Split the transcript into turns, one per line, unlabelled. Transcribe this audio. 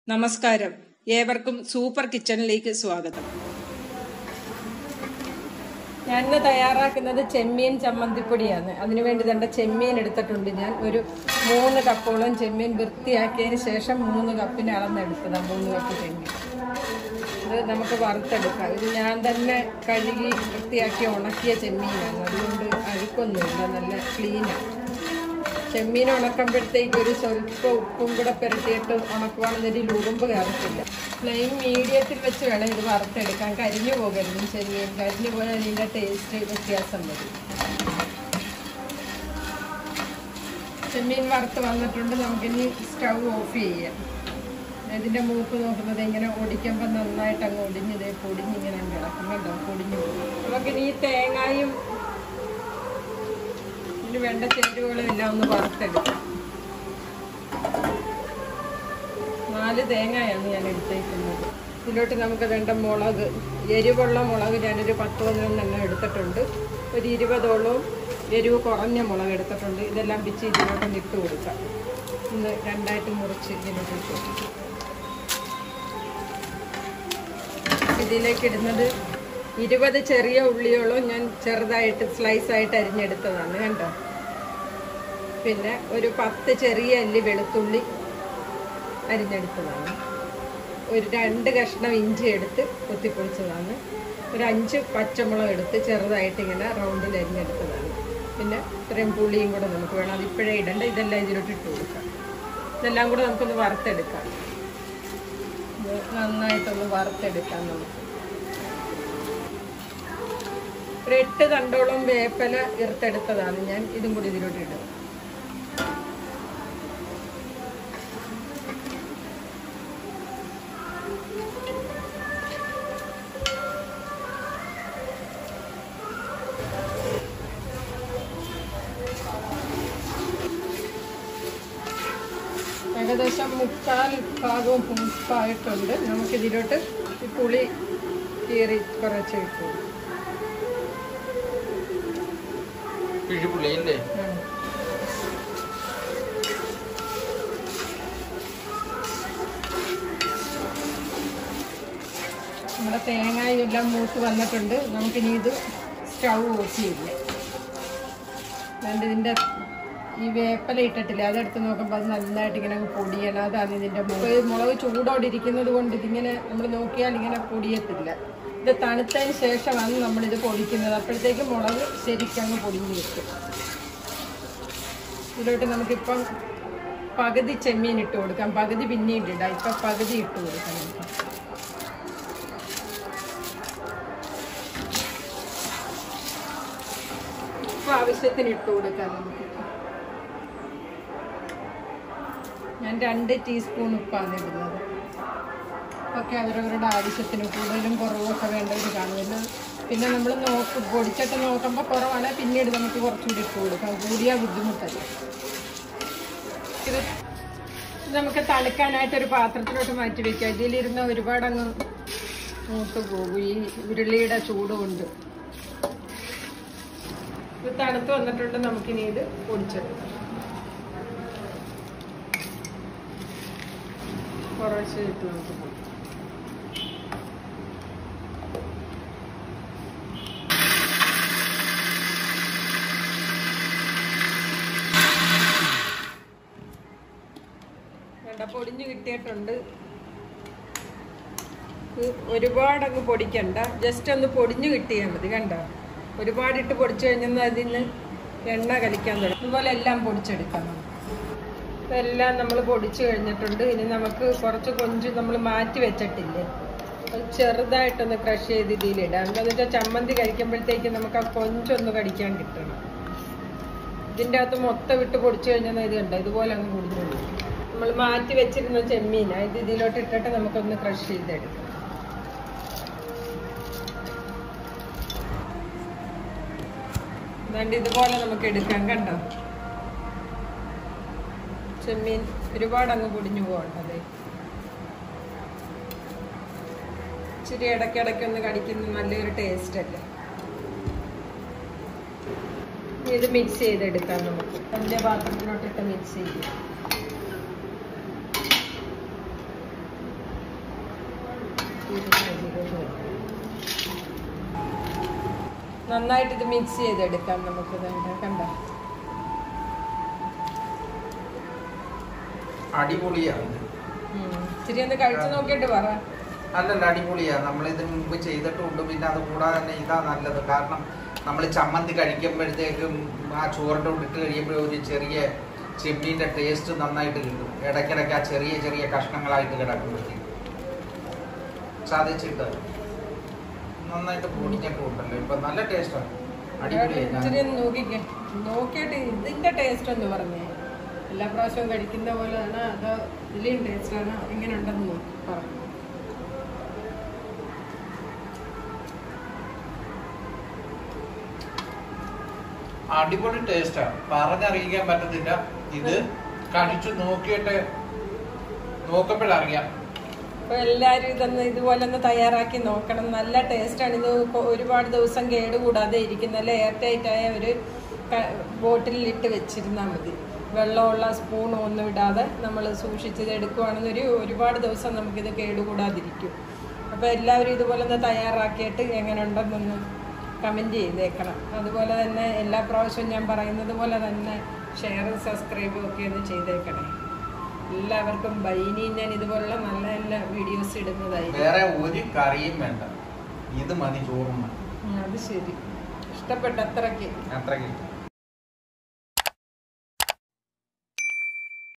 നമസ്കാരം ഏവർക്കും സൂപ്പർ കിച്ചണിലേക്ക് സ്വാഗതം ഞാൻ ഇന്ന് തയ്യാറാക്കുന്നത് ചെമ്മീൻ ചമ്മന്തിപ്പൊടിയാണ് അതിനുവേണ്ടി തന്റെ ചെമ്മീൻ എടുത്തിട്ടുണ്ട് ഞാൻ ഒരു മൂന്ന് കപ്പോളം ചെമ്മീൻ വൃത്തിയാക്കിയതിന് ശേഷം മൂന്ന് കപ്പിന് അളന്നെടുത്തതാണ് മൂന്ന് കപ്പ് ചെമ്മീൻ ഇത് നമുക്ക് വറുത്തെടുക്കാം ഇത് ഞാൻ തന്നെ കഴുകി വൃത്തിയാക്കി ഉണക്കിയ ചെമ്മീനാണ് അതുകൊണ്ട് അഴുക്കൊന്നുമില്ല നല്ല ക്ലീനാണ് ചെമ്മീൻ ഉണക്കുമ്പോഴത്തേക്ക് ഒരു സ്വല്പം ഉപ്പും കൂടെ പുരട്ടിയിട്ട് ഉണക്കുവാണെന്നതിൽ ഉറുമ്പ് കയറത്തില്ല ഫ്ലെയിം മീഡിയത്തിൽ വെച്ച് വേണം ഇത് വറുത്തെടുക്കാൻ കരിഞ്ഞു പോകരുത് ചെമ്മീൻ കരിഞ്ഞു പോയാൽ അതിൻ്റെ ടേസ്റ്റ് വ്യത്യാസം വരും ചെമ്മീൻ വറുത്ത് വന്നിട്ടുണ്ട് നമുക്കിനി സ്റ്റൗ ഓഫ് ചെയ്യാം ഇതിൻ്റെ മൂക്ക് നോക്കുന്നത് ഇങ്ങനെ ഒടിക്കുമ്പോൾ നന്നായിട്ട് അങ്ങ് ഒടിഞ്ഞ് ഇതേ പൊടിഞ്ഞിങ്ങനെ അങ്ങ് കിടക്കും കേട്ടോ പൊടിഞ്ഞു പോകും നമുക്കിനി ഈ തേങ്ങായും ഇതിന് വേണ്ട ചേരുവകളും എല്ലാം ഒന്ന് വറുത്തെടുക്കാം നാല് തേങ്ങയാണ് ഞാൻ എടുത്തേക്കുന്നത് ഇതിലോട്ട് നമുക്ക് വേണ്ട മുളക് എരിവുള്ള മുളക് ഞാനൊരു പത്ത് പതിനൊന്നെണ്ണം എടുത്തിട്ടുണ്ട് ഒരു ഇരുപതോളവും എരിവ് കുറഞ്ഞ മുളക് എടുത്തിട്ടുണ്ട് ഇതെല്ലാം പിച്ച് ഇതിലോട്ട് ഇട്ട് കൊടുക്കാം ഇന്ന് രണ്ടായിട്ട് മുറിച്ച് ഇതിലോട്ട് ഇട്ട് കൊടുക്കാം ഇതിലേക്ക് ഇടുന്നത് ഇരുപത് ചെറിയ ഉള്ളിയോളം ഞാൻ ചെറുതായിട്ട് സ്ലൈസ് ആയിട്ട് അരിഞ്ഞെടുത്തതാണ് കണ്ടോ പിന്നെ ഒരു പത്ത് ചെറിയ അല്ലി വെളുത്തുള്ളി അരിഞ്ഞെടുത്തതാണ് ഒരു രണ്ട് കഷ്ണം ഇഞ്ചി എടുത്ത് കൊത്തിപ്പൊളിച്ചതാണ് ഒരു അഞ്ച് പച്ചമുളക് എടുത്ത് ചെറുതായിട്ട് ഇങ്ങനെ റൗണ്ടിൽ അരിഞ്ഞെടുത്തതാണ് പിന്നെ ഇത്രയും പുളിയും കൂടെ നമുക്ക് വേണം അത് ഇപ്പോഴേ ഇടണ്ട ഇതെല്ലാം ഇതിലോട്ട് ഇട്ട് കൊടുക്കാം ഇതെല്ലാം കൂടെ നമുക്കൊന്ന് വറുത്തെടുക്കാം ഇത് നന്നായിട്ടൊന്ന് വറുത്തെടുക്കാം നമുക്ക് ഒരു എട്ട് തണ്ടോളം വേപ്പല ഇറുത്തെടുത്തതാണ് ഞാൻ ഇതും കൂടി ഇതിലോട്ട് ഇടും ഏകദേശം മുക്കാൽ ഭാഗവും പൂപ്പായിട്ടുണ്ട് നമുക്കിതിലോട്ട് ഈ പുളി കീറി കുറച്ച് ഇട്ടു
പിഴിപുള്ളി അല്ലേ
ഉം. നമ്മുടെ തേങ്ങയും എല്ലാം മൂത്ത് വന്നിട്ടുണ്ട് നമുക്കിനി ഇത് സ്റ്റൗ ഓഫ് ചെയ്യില്ല അതുകൊണ്ട് ഇതിൻ്റെ ഈ വേപ്പല ഇട്ടിട്ടില്ല അതെടുത്ത് നോക്കുമ്പോൾ അത് നന്നായിട്ട് ഇങ്ങനെ അങ്ങ് പൊടിയണം അതാണ് ഇതിൻ്റെ മുളക് മുളക് ചൂടോടെ ഇരിക്കുന്നത് കൊണ്ട് ഇതിങ്ങനെ നമ്മൾ നോക്കിയാൽ ഇങ്ങനെ പൊടിയത്തില്ല ഇത് തണുത്തതിന് ശേഷമാണ് നമ്മളിത് പൊടിക്കുന്നത് അപ്പോഴത്തേക്ക് മുളക് ശരിക്കങ്ങ് പൊടിഞ്ഞ് കിട്ടും ഇതിലോട്ട് നമുക്കിപ്പം പകുതി ചെമ്മീൻ ഇട്ട് കൊടുക്കാം പകുതി പിന്നീട് ഇടാം ഇപ്പം പകുതി ഇട്ട് കൊടുക്കാം നമുക്ക് ഉപ്പ് ആവശ്യത്തിന് ഇട്ട് കൊടുക്കാം നമുക്ക് ഞാൻ രണ്ട് ടീസ്പൂൺ ഉപ്പാണ് ഇടുന്നത് ഒക്കെ അവരവരുടെ ആവശ്യത്തിന് കൂടുതലും കുറവൊക്കെ വേണ്ടവർ കാണുമല്ലോ പിന്നെ നമ്മൾ നോക്ക് പൊടിച്ചിട്ട് നോക്കുമ്പോൾ കുറവാണെങ്കിൽ പിന്നീട് നമുക്ക് കുറച്ചുകൂടി ഇട്ട് കൊടുക്കാം കൂടിയ ബുദ്ധിമുട്ടല്ല ഇത് ഇത് നമുക്ക് തണുക്കാനായിട്ട് ഒരു പാത്രത്തിലോട്ട് മാറ്റി വെക്കാം ഇതിലിരുന്ന് ഒരുപാട് അങ്ങ് മൂത്ത് പോകും ഈ ഉരുളിയുടെ ചൂട് കൊണ്ട് ഇത് തണുത്ത് വന്നിട്ടുണ്ട് നമുക്കിനി ഇത് പൊടിച്ചെടുക്കാം കുറച്ച് ഇട്ട് നമുക്ക് പൊടിക്കാം. വേണ്ട പൊടിഞ്ഞു കിട്ടിയിട്ടുണ്ട് ഇത് ഒരുപാട് അങ്ങ് പൊടിക്കണ്ട ജസ്റ്റ് ഒന്ന് പൊടിഞ്ഞു കിട്ടിയാൽ മതി കണ്ടോ ഒരുപാടിട്ട് പൊടിച്ചു കഴിഞ്ഞാൽ അതിന് എണ്ണ കലിക്കാൻ തുടങ്ങും ഇതുപോലെ എല്ലാം പൊടിച്ചെടുക്കാം നമുക്ക്. ഇതെല്ലാം നമ്മൾ പൊടിച്ചു കഴിഞ്ഞിട്ടുണ്ട് ഇനി നമുക്ക് കുറച്ച് കൊഞ്ച് നമ്മൾ മാറ്റി വെച്ചിട്ടില്ലേ അത് ചെറുതായിട്ടൊന്ന് ക്രഷ് ചെയ്ത് ഇതിലിടാം എന്താണെന്ന് വെച്ചാൽ ചമ്മന്തി കഴിക്കുമ്പോഴത്തേക്ക് നമുക്ക് ആ കൊഞ്ചൊന്ന് കടിക്കാൻ കിട്ടണം ഇതിൻ്റെ അകത്ത് മൊത്തം വിട്ട് പൊടിച്ചു കഴിഞ്ഞാൽ ഇത് കണ്ടോ ഇതുപോലെ അങ്ങ് പൊടിഞ്ഞു പോകും നമ്മൾ മാറ്റി വെച്ചിരുന്ന ചെമ്മീന ഇത് ഇതിലോട്ട് ഇട്ടിട്ട് നമുക്കൊന്ന് ക്രഷ് ചെയ്തെടുക്കാം അതുകൊണ്ട് ഇതുപോലെ നമുക്ക് എടുക്കാം കണ്ടോ ചെമ്മീൻ ഒരുപാട് അങ്ങ് പൊടിഞ്ഞു പോകണ്ടത് ഇച്ചിരി ഇടയ്ക്കിടയ്ക്ക് ഒന്ന് കടിക്കുന്ന നല്ലൊരു ടേസ്റ്റ് അല്ലേ ഇനി ഇത് മിക്സ് ചെയ്തെടുക്കാം നമുക്ക് വലിയ പാത്രത്തിലോട്ടിട്ട് മിക്സ് ചെയ്യും നന്നായിട്ട് ഇത് മിക്സ് ചെയ്തെടുക്കാം നമുക്ക് കണ്ടോ
അടിപൊളിയാണ്
ഉം. ഇച്ചിരി ഒന്ന് കഴിച്ചു നോക്കിയിട്ട് പറ
അല്ലല്ല അടിപൊളിയാ നമ്മൾ ഇതിന് മുമ്പ് ചെയ്തിട്ടുണ്ട് പിന്നെ അത് കൂടാതെ തന്നെ ഇതാ നല്ലത് കാരണം നമ്മൾ ചമ്മന്തി കഴിക്കുമ്പോഴത്തേക്കും ആ ചോറിൻ്റെ കൂടെ ഇട്ട് കഴിയുമ്പോൾ ഒരു ചെറിയ ചെമ്മീൻ്റെ ടേസ്റ്റ് നന്നായിട്ട് കിട്ടും ഇടയ്ക്കിടയ്ക്ക് ആ ചെറിയ ചെറിയ കഷ്ണങ്ങളായിട്ട് കിടക്കുമ്പോഴത്തേക്കും ചതച്ചിട്ട് നന്നായിട്ട് പൊടിഞ്ഞിട്ടുണ്ടല്ലോ ഇപ്പൊ നല്ല ടേസ്റ്റാണ് അടിപൊളിയായി
ഇച്ചിരി
ഞാൻ
ഒന്ന് നോക്കിക്കേ നോക്കിയിട്ട് ഇതിന്റെ ടേസ്റ്റ് ഒന്ന് പറഞ്ഞേ എല്ലാ പ്രാവശ്യവും കഴിക്കുന്ന പോലെയാണ് അതോ ഇതിലെയും ടേസ്റ്റ് ആണോ എങ്ങനെ ഉണ്ടെന്ന് നോക്കി പറ
അടിപൊളി ടേസ്റ്റാണ് പറഞ്ഞറിയിക്കാൻ പറ്റത്തില്ല ഇത് കഴിച്ചു നോക്കിയിട്ട് നോക്കുമ്പോഴറിയാം
അപ്പൊ എല്ലാരും ഇതൊന്ന് ഇതുപോലെ ഒന്ന് തയ്യാറാക്കി നോക്കണം നല്ല ടേസ്റ്റാണ് ഇത് കൊ- ഒരുപാട് ദിവസം കേടുകൂടാതെ ഇരിക്കും നല്ല എയർ ടൈറ്റ് ആയ ഒരു ബോട്ടിലിൽ ഇട്ട് വെച്ചിരുന്നാൽ മതി വെള്ളമുള്ള സ്പൂൺ ഒന്നും ഇടാതെ നമ്മൾ സൂക്ഷിച്ചത് എടുക്കുവാണെന്നൊരു ഒരുപാട് ദിവസം നമുക്കിത് കേടുകൂടാതിരിക്കും അപ്പോൾ എല്ലാവരും ഇതുപോലെ ഒന്ന് തയ്യാറാക്കിയിട്ട് എങ്ങനെ ഉണ്ടെന്നൊന്ന് കമൻറ്റ് ചെയ്തേക്കണം അതുപോലെ തന്നെ എല്ലാ പ്രാവശ്യവും ഞാൻ പറയുന്നത് പോലെ തന്നെ ഷെയറും സബ്സ്ക്രൈബും ഒക്കെ ഒന്ന് ചെയ്തേക്കണേ എല്ലാവർക്കും ബൈ ഇനി ഞാൻ ഇതുപോലുള്ള നല്ല നല്ല വീഡിയോസ് ഇടുന്നതായിരിക്കും
വേറെ ഒരു കറിയും വേണ്ട ഇത് മതി ചോറും മതി
ഉം, അത് ശരി ഇഷ്ടപ്പെട്ട അത്രയ്ക്ക്
അത്രയ്ക്ക്